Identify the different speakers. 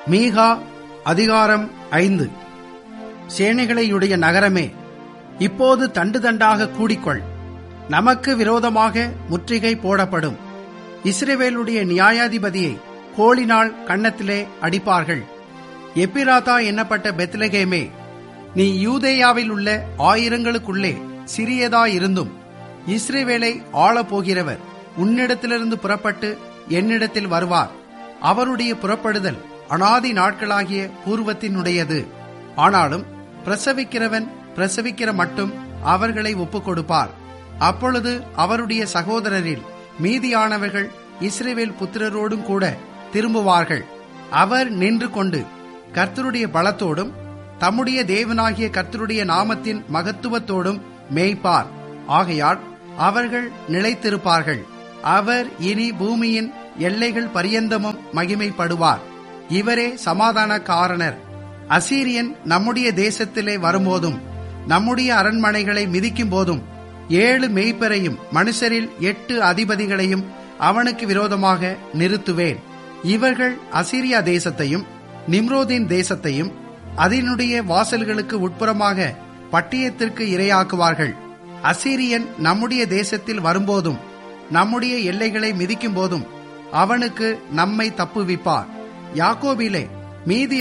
Speaker 1: மீகா அதிகாரம் ஐந்து சேனைகளையுடைய நகரமே இப்போது தண்டு தண்டாக கூடிக்கொள் நமக்கு விரோதமாக முற்றுகை போடப்படும் இஸ்ரவேலுடைய நியாயாதிபதியை கோலினால் கன்னத்திலே அடிப்பார்கள் எப்பிராதா என்னப்பட்ட பெத்லகேமே நீ யூதேயாவில் உள்ள ஆயிரங்களுக்குள்ளே சிறியதாயிருந்தும் இஸ்ரேவேலை ஆளப் போகிறவர் உன்னிடத்திலிருந்து புறப்பட்டு என்னிடத்தில் வருவார் அவருடைய புறப்படுதல் அனாதி நாட்களாகிய பூர்வத்தினுடையது ஆனாலும் பிரசவிக்கிறவன் பிரசவிக்கிற மட்டும் அவர்களை ஒப்புக் கொடுப்பார் அப்பொழுது அவருடைய சகோதரரில் மீதியானவர்கள் இஸ்ரேவேல் புத்திரரோடும் கூட திரும்புவார்கள் அவர் நின்று கொண்டு கர்த்தருடைய பலத்தோடும் தம்முடைய தேவனாகிய கர்த்தருடைய நாமத்தின் மகத்துவத்தோடும் மேய்ப்பார் ஆகையால் அவர்கள் நிலைத்திருப்பார்கள் அவர் இனி பூமியின் எல்லைகள் பரியந்தமும் மகிமைப்படுவார் இவரே சமாதான காரணர் அசீரியன் நம்முடைய தேசத்திலே வரும்போதும் நம்முடைய அரண்மனைகளை மிதிக்கும் போதும் ஏழு மெய்ப்பரையும் மனுஷரில் எட்டு அதிபதிகளையும் அவனுக்கு விரோதமாக நிறுத்துவேன் இவர்கள் அசீரியா தேசத்தையும் நிம்ரோதின் தேசத்தையும் அதனுடைய வாசல்களுக்கு உட்புறமாக பட்டயத்திற்கு இரையாக்குவார்கள் அசீரியன் நம்முடைய தேசத்தில் வரும்போதும் நம்முடைய எல்லைகளை மிதிக்கும் போதும் அவனுக்கு நம்மை தப்புவிப்பார் யாக்கோபிலே மீதி